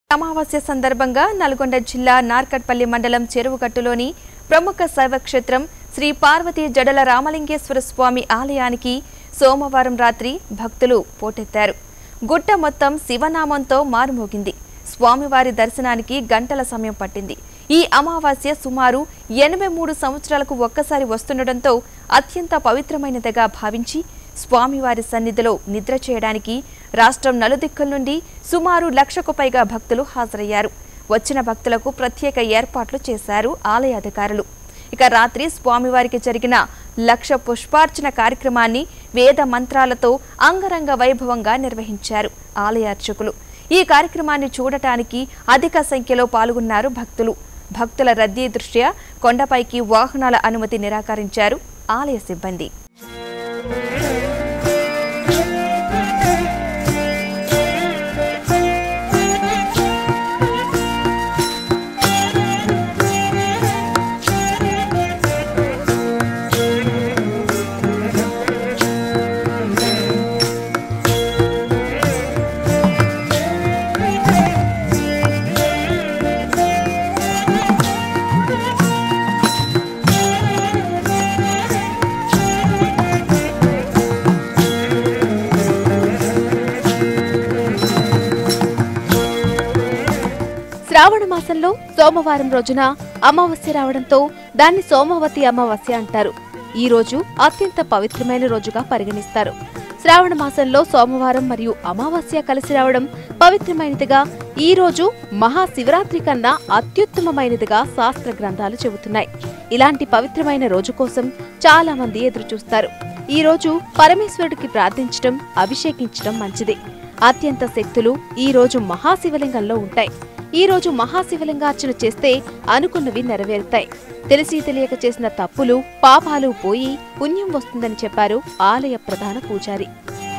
అమావాస్య సందర్భంగా నల్గొండ జిల్లా నార్కట్పల్లి మండలం చెరువుగట్టులోని ప్రముఖ శైవక్షేత్రం శ్రీ పార్వతీ జడల రామలింగేశ్వర స్వామి ఆలయానికి సోమవారం రాత్రి భక్తులు పోటెత్తారు గుట్ట మొత్తం శివనామంతో మారుమోగింది స్వామివారి దర్శనానికి గంటల సమయం పట్టింది ఈ అమావాస్య సుమారు ఎనభై మూడు సంవత్సరాలకు ఒక్కసారి వస్తుండటంతో అత్యంత పవిత్రమైనదిగా భావించి స్వామివారి సన్నిధిలో నిద్ర చేయడానికి రాష్ట్రం నలుదిక్కుల నుండి సుమారు లక్షకు పైగా భక్తులు హాజరయ్యారు వచ్చిన భక్తులకు ప్రత్యేక ఏర్పాట్లు చేశారు ఆలయ అధికారులు ఇక రాత్రి స్వామివారికి జరిగిన లక్ష పుష్పార్చన కార్యక్రమాన్ని వేద మంత్రాలతో అంగరంగ వైభవంగా నిర్వహించారు ఆలయ అర్చకులు ఈ కార్యక్రమాన్ని చూడటానికి అధిక సంఖ్యలో పాల్గొన్నారు భక్తులు భక్తుల రద్దీ దృష్ట్యా కొండపైకి వాహనాల అనుమతి నిరాకరించారు ఆలయ సిబ్బంది శ్రావణ మాసంలో సోమవారం రోజున అమావాస్య రావడంతో దాన్ని సోమవతి అమావాస్య అంటారు ఈ రోజు అత్యంత పవిత్రమైన రోజుగా పరిగణిస్తారు శ్రావణ మాసంలో సోమవారం మరియు అమావాస్య కలిసి రావడం పవిత్రమైనదిగా ఈ రోజు మహాశివరాత్రి కన్నా అత్యుత్తమమైనదిగా శాస్త్ర గ్రంథాలు చెబుతున్నాయి ఇలాంటి పవిత్రమైన రోజు కోసం చాలా మంది ఎదురుచూస్తారు ఈ రోజు పరమేశ్వరుడికి ప్రార్థించడం అభిషేకించడం మంచిది అత్యంత శక్తులు ఈ రోజు మహాశివలింగంలో ఉంటాయి ఈ రోజు మహాశివలింగార్చన చేస్తే అనుకున్నవి నెరవేరుతాయి తెలిసి తెలియక చేసిన తప్పులు పాపాలు పోయి పుణ్యం వస్తుందని చెప్పారు ఆలయ ప్రధాన పూజారి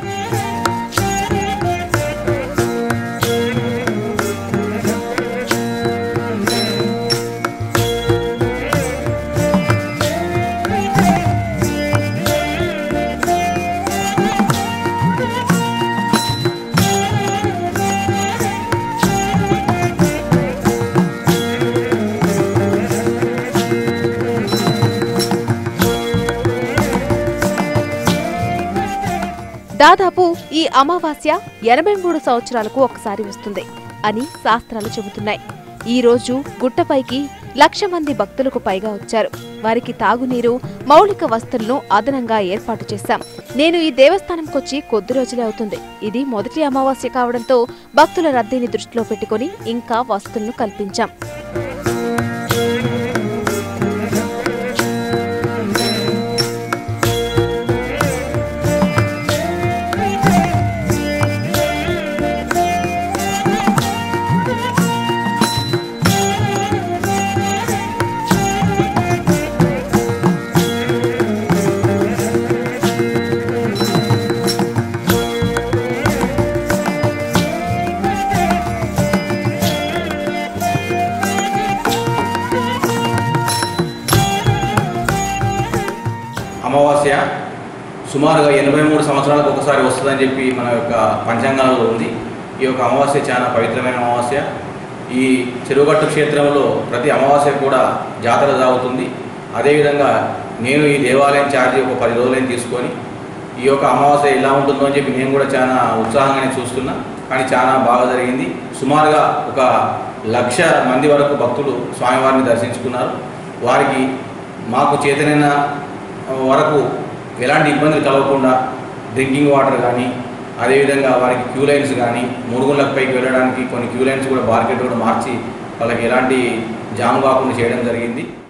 దాదాపు ఈ అమావాస్య ఎనభై మూడు సంవత్సరాలకు ఒకసారి వస్తుంది అని శాస్త్రాలు చెబుతున్నాయి ఈ రోజు గుట్టపైకి లక్ష మంది భక్తులకు పైగా వచ్చారు వారికి తాగునీరు మౌలిక వస్తువులను అదనంగా ఏర్పాటు చేశాం నేను ఈ దేవస్థానంకొచ్చి కొద్ది రోజులే అవుతుంది ఇది మొదటి అమావాస్య కావడంతో భక్తుల రద్దీని దృష్టిలో పెట్టుకుని ఇంకా వస్తువులను కల్పించాం అమావాస్య సుమారుగా ఎనభై మూడు సంవత్సరాలకు ఒకసారి వస్తుందని చెప్పి మన యొక్క పంచాంగాలలో ఉంది ఈ యొక్క అమావాస్య చాలా పవిత్రమైన అమావాస్య ఈ చెరువుగట్టు క్షేత్రంలో ప్రతి అమావాస్య కూడా జాతర సాగుతుంది అదేవిధంగా నేను ఈ దేవాలయం ఛార్జీ ఒక పది రోజులైన తీసుకొని ఈ యొక్క అమావాస్య ఎలా ఉంటుందో అని చెప్పి నేను కూడా చాలా ఉత్సాహంగానే చూస్తున్నా కానీ చాలా బాగా జరిగింది సుమారుగా ఒక లక్ష మంది వరకు భక్తులు స్వామివారిని దర్శించుకున్నారు వారికి మాకు చేతనైన వరకు ఎలాంటి ఇబ్బందులు కలగకుండా డ్రింకింగ్ వాటర్ కానీ అదేవిధంగా వారికి క్యూ లైన్స్ కానీ మురుగుళ్ళకు పైకి వెళ్ళడానికి కొన్ని క్యూ లైన్స్ కూడా బార్కెట్ కూడా మార్చి వాళ్ళకి ఎలాంటి జామ్ కాకుండా చేయడం జరిగింది